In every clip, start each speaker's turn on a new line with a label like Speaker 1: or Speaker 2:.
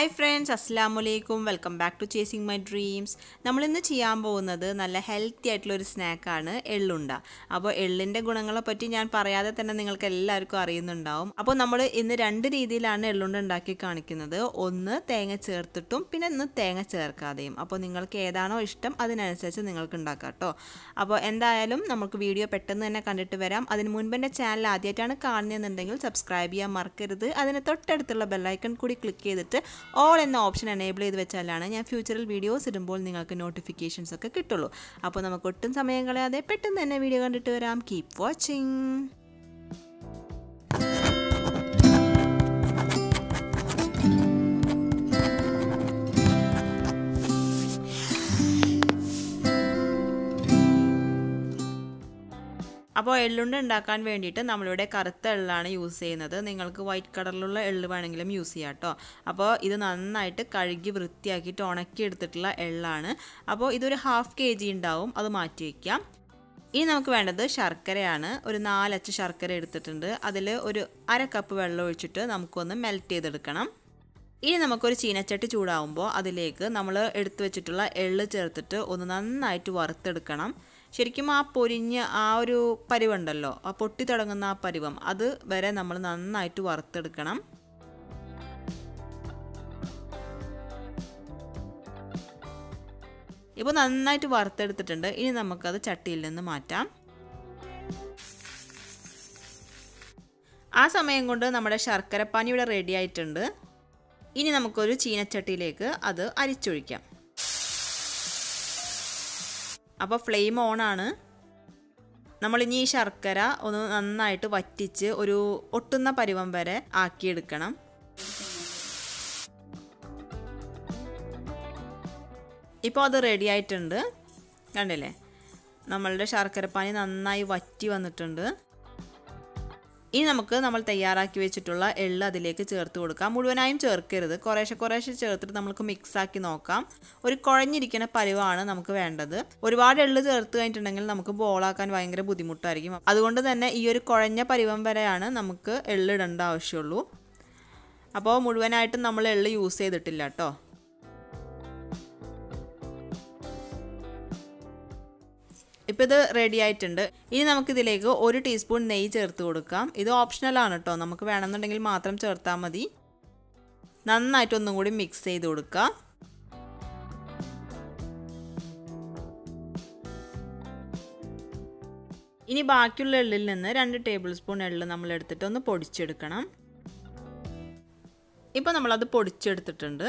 Speaker 1: hi friends അസ്സാം വലൈക്കും welcome back to chasing my dreams നമ്മളിന്ന് ചെയ്യാൻ പോകുന്നത് നല്ല ഹെൽത്തി ആയിട്ടുള്ള ഒരു സ്നാക്കാണ് എള്ളുണ്ട അപ്പോൾ എള്ളിൻ്റെ ഗുണങ്ങളെ പറ്റി ഞാൻ പറയാതെ തന്നെ നിങ്ങൾക്ക് എല്ലാവർക്കും അറിയുന്നുണ്ടാവും അപ്പോൾ നമ്മൾ ഇന്ന് രണ്ട് രീതിയിലാണ് എള്ളുണ്ട ഉണ്ടാക്കി കാണിക്കുന്നത് ഒന്ന് തേങ്ങ ചേർത്തിട്ടും പിന്നെ ഇന്ന് തേങ്ങ ചേർക്കാതെയും അപ്പോൾ നിങ്ങൾക്ക് ഏതാണോ ഇഷ്ടം അതിനനുസരിച്ച് നിങ്ങൾക്ക് ഉണ്ടാക്കാം കേട്ടോ അപ്പോൾ എന്തായാലും നമുക്ക് വീഡിയോ പെട്ടെന്ന് തന്നെ കണ്ടിട്ട് വരാം അതിന് മുൻപ് എൻ്റെ ചാനൽ ആദ്യമായിട്ടാണ് കാണുന്നതെന്നുണ്ടെങ്കിൽ സബ്സ്ക്രൈബ് ചെയ്യാൻ മറക്കരുത് അതിന് തൊട്ടടുത്തുള്ള ബെല്ലൈക്കൺ കൂടി ക്ലിക്ക് ചെയ്തിട്ട് ഓൾ എന്ന ഓപ്ഷൻ എനേബിൾ ചെയ്ത് വെച്ചാലാണ് ഞാൻ ഫ്യൂച്ചറിൽ വീഡിയോസ് ഇടുമ്പോൾ നിങ്ങൾക്ക് നോട്ടിഫിക്കേഷൻസ് ഒക്കെ കിട്ടുള്ളൂ അപ്പോൾ നമുക്ക് ഒട്ടും സമയം കളയാതെ പെട്ടെന്ന് തന്നെ വീഡിയോ കണ്ടിട്ട് വരാം കീപ് വാച്ചിങ് അപ്പോൾ എള്ളുണ്ട ഉണ്ടാക്കാൻ വേണ്ടിയിട്ട് നമ്മളിവിടെ കറുത്ത എള്ളാണ് യൂസ് ചെയ്യുന്നത് നിങ്ങൾക്ക് വൈറ്റ് കളറിലുള്ള എള്ള് വേണമെങ്കിലും യൂസ് ചെയ്യാം കേട്ടോ അപ്പോൾ ഇത് നന്നായിട്ട് കഴുകി വൃത്തിയാക്കിയിട്ട് ഉണക്കി എടുത്തിട്ടുള്ള എള്ളാണ് അപ്പോൾ ഇതൊരു ഹാഫ് കെ ജി ഉണ്ടാവും അത് മാറ്റി വയ്ക്കാം ഇനി നമുക്ക് വേണ്ടത് ശർക്കരയാണ് ഒരു നാലച്ച് ശർക്കര എടുത്തിട്ടുണ്ട് അതിൽ ഒരു അര കപ്പ് വെള്ളം ഒഴിച്ചിട്ട് നമുക്കൊന്ന് മെൽറ്റ് ചെയ്തെടുക്കണം ഇനി നമുക്കൊരു ചീനച്ചട്ടി ചൂടാവുമ്പോൾ അതിലേക്ക് നമ്മൾ എടുത്തു വെച്ചിട്ടുള്ള എള്ള് ചേർത്തിട്ട് ഒന്ന് നന്നായിട്ട് വറുത്തെടുക്കണം ശരിക്കും ആ പൊരിഞ്ഞ ആ ഒരു പരുവുണ്ടല്ലോ ആ പൊട്ടി തുടങ്ങുന്ന ആ പരുവം അത് വരെ നമ്മൾ നന്നായിട്ട് വറുത്തെടുക്കണം ഇപ്പോൾ നന്നായിട്ട് വറുത്തെടുത്തിട്ടുണ്ട് ഇനി നമുക്കത് ചട്ടിയിൽ നിന്ന് മാറ്റാം ആ സമയം കൊണ്ട് നമ്മുടെ ശർക്കരപ്പാനി ഇവിടെ റെഡി ആയിട്ടുണ്ട് ഇനി നമുക്കൊരു ചീനച്ചട്ടിയിലേക്ക് അത് അരിച്ചൊഴിക്കാം അപ്പോൾ ഫ്ലെയിം ഓൺ ആണ് നമ്മളിനി ഈ ശർക്കര ഒന്ന് നന്നായിട്ട് വറ്റിച്ച് ഒരു ഒട്ടുന്ന പരുവം വരെ ആക്കിയെടുക്കണം ഇപ്പോൾ അത് റെഡി ആയിട്ടുണ്ട് കണ്ടില്ലേ നമ്മളുടെ ശർക്കരപ്പാനി നന്നായി വറ്റി വന്നിട്ടുണ്ട് ഇനി നമുക്ക് നമ്മൾ തയ്യാറാക്കി വെച്ചിട്ടുള്ള എള്ള് അതിലേക്ക് ചേർത്ത് കൊടുക്കാം മുഴുവനായും ചേർക്കരുത് കുറേശ്ശെ കുറേശ്ശെ ചേർത്തിട്ട് നമുക്ക് മിക്സ് ആക്കി നോക്കാം ഒരു കുഴഞ്ഞിരിക്കുന്ന പരുവാണ് നമുക്ക് വേണ്ടത് ഒരുപാട് എള്ള് ചേർത്ത് കഴിഞ്ഞിട്ടുണ്ടെങ്കിൽ നമുക്ക് ബോളാക്കാൻ ഭയങ്കര ബുദ്ധിമുട്ടായിരിക്കും അതുകൊണ്ട് തന്നെ ഈ ഒരു കുഴഞ്ഞ പരുവം വരെയാണ് നമുക്ക് എള്ള് ഇടേണ്ട ആവശ്യമുള്ളൂ അപ്പോൾ മുഴുവനായിട്ടും നമ്മൾ എള്ള് യൂസ് ചെയ്തിട്ടില്ല കേട്ടോ ഇപ്പോൾ ഇത് റെഡി ആയിട്ടുണ്ട് ഇനി നമുക്കിതിലേക്ക് ഒരു ടീസ്പൂൺ നെയ്യ് ചേർത്ത് കൊടുക്കാം ഇത് ഓപ്ഷണലാണ് കേട്ടോ നമുക്ക് വേണമെന്നുണ്ടെങ്കിൽ മാത്രം ചേർത്താൽ മതി നന്നായിട്ട് ഒന്നും കൂടി മിക്സ് ചെയ്ത് കൊടുക്കുക ഇനി ബാക്കിയുള്ള എള്ളിൽ നിന്ന് രണ്ട് ടേബിൾ സ്പൂൺ എള്ള് നമ്മൾ എടുത്തിട്ട് ഒന്ന് പൊടിച്ചെടുക്കണം ഇപ്പോൾ നമ്മളത് പൊടിച്ചെടുത്തിട്ടുണ്ട്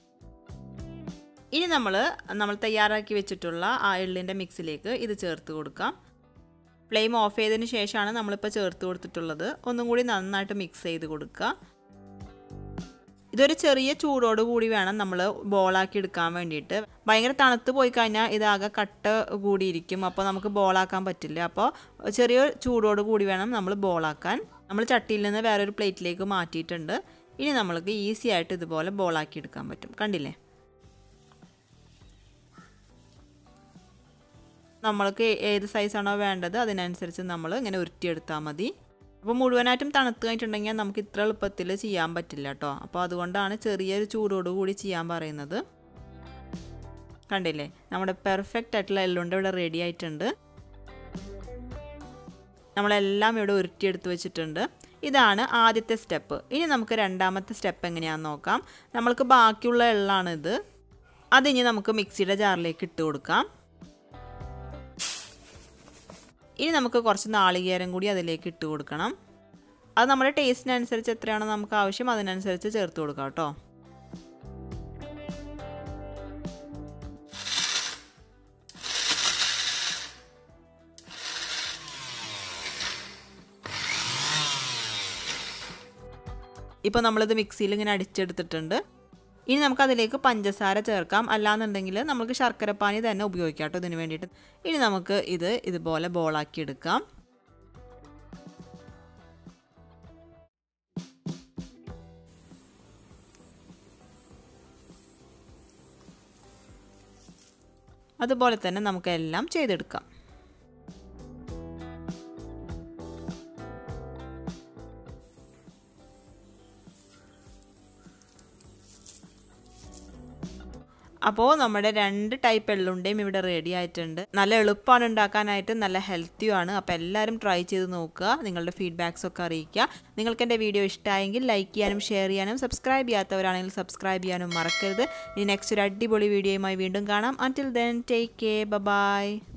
Speaker 1: ഇനി നമ്മൾ നമ്മൾ തയ്യാറാക്കി വെച്ചിട്ടുള്ള ആ എള്ളിൻ്റെ മിക്സിലേക്ക് ഇത് ചേർത്ത് കൊടുക്കാം ഫ്ലെയിം ഓഫ് ചെയ്തതിന് ശേഷമാണ് നമ്മളിപ്പോൾ ചേർത്ത് കൊടുത്തിട്ടുള്ളത് ഒന്നും കൂടി നന്നായിട്ട് മിക്സ് ചെയ്ത് കൊടുക്കുക ഇതൊരു ചെറിയ ചൂടോട് കൂടി വേണം നമ്മൾ ബോളാക്കി എടുക്കാൻ വേണ്ടിയിട്ട് ഭയങ്കര തണുത്ത് പോയി കഴിഞ്ഞാൽ ഇതാകെ കട്ട കൂടിയിരിക്കും അപ്പോൾ നമുക്ക് ബോളാക്കാൻ പറ്റില്ല അപ്പോൾ ചെറിയ ചൂടോട് കൂടി വേണം നമ്മൾ ബോളാക്കാൻ നമ്മൾ ചട്ടിയിൽ നിന്ന് വേറൊരു പ്ലേറ്റിലേക്ക് മാറ്റിയിട്ടുണ്ട് ഇനി നമ്മൾക്ക് ഈസി ആയിട്ട് ഇതുപോലെ ബോളാക്കി എടുക്കാൻ പറ്റും കണ്ടില്ലേ നമ്മൾക്ക് ഏത് സൈസാണോ വേണ്ടത് അതിനനുസരിച്ച് നമ്മൾ ഇങ്ങനെ ഉരുട്ടിയെടുത്താൽ മതി അപ്പോൾ മുഴുവനായിട്ടും തണുത്ത് കഴിഞ്ഞിട്ടുണ്ടെങ്കിൽ നമുക്ക് ഇത്ര എളുപ്പത്തിൽ ചെയ്യാൻ പറ്റില്ല കേട്ടോ അപ്പോൾ അതുകൊണ്ടാണ് ചെറിയൊരു ചൂടോട് കൂടി ചെയ്യാൻ പറയുന്നത് കണ്ടില്ലേ നമ്മുടെ പെർഫെക്റ്റ് ആയിട്ടുള്ള എല്ലുണ്ട് ഇവിടെ റെഡി ആയിട്ടുണ്ട് നമ്മളെല്ലാം ഇവിടെ ഉരുട്ടിയെടുത്ത് വെച്ചിട്ടുണ്ട് ഇതാണ് ആദ്യത്തെ സ്റ്റെപ്പ് ഇനി നമുക്ക് രണ്ടാമത്തെ സ്റ്റെപ്പ് എങ്ങനെയാണെന്ന് നോക്കാം നമ്മൾക്ക് ബാക്കിയുള്ള എള്ളാണിത് അതിനി നമുക്ക് മിക്സിയുടെ ജാറിലേക്ക് ഇട്ട് കൊടുക്കാം ഇനി നമുക്ക് കുറച്ച് നാളികേരം കൂടി അതിലേക്ക് ഇട്ട് കൊടുക്കണം അത് നമ്മുടെ ടേസ്റ്റിനനുസരിച്ച് എത്രയാണോ നമുക്ക് ആവശ്യം അതിനനുസരിച്ച് ചേർത്ത് കൊടുക്കാം കേട്ടോ ഇപ്പോൾ നമ്മളിത് മിക്സിയിൽ ഇങ്ങനെ അടിച്ചെടുത്തിട്ടുണ്ട് ഇനി നമുക്ക് അതിലേക്ക് പഞ്ചസാര ചേർക്കാം അല്ലാന്നുണ്ടെങ്കിൽ നമുക്ക് ശർക്കരപ്പാനി തന്നെ ഉപയോഗിക്കാം കേട്ടോ ഇതിന് വേണ്ടിയിട്ട് ഇനി നമുക്ക് ഇത് ഇതുപോലെ ബോളാക്കി എടുക്കാം അതുപോലെ തന്നെ നമുക്ക് എല്ലാം ചെയ്തെടുക്കാം അപ്പോൾ നമ്മുടെ രണ്ട് ടൈപ്പ് എള്ളുണ്ടയും ഇവിടെ റെഡി ആയിട്ടുണ്ട് നല്ല എളുപ്പമാണ് ഉണ്ടാക്കാനായിട്ട് നല്ല ഹെൽത്തിയുമാണ് അപ്പോൾ എല്ലാവരും ട്രൈ ചെയ്ത് നോക്കുക നിങ്ങളുടെ ഫീഡ്ബാക്സ് ഒക്കെ അറിയിക്കുക നിങ്ങൾക്ക് എൻ്റെ വീഡിയോ ഇഷ്ടമായെങ്കിൽ ലൈക്ക് ചെയ്യാനും ഷെയർ ചെയ്യാനും സബ്സ്ക്രൈബ് ചെയ്യാത്തവരാണെങ്കിൽ സബ്സ്ക്രൈബ് ചെയ്യാനും മറക്കരുത് ഇനി നെക്സ്റ്റ് ഒരു അടിപൊളി വീഡിയോയുമായി വീണ്ടും കാണാം until then take care by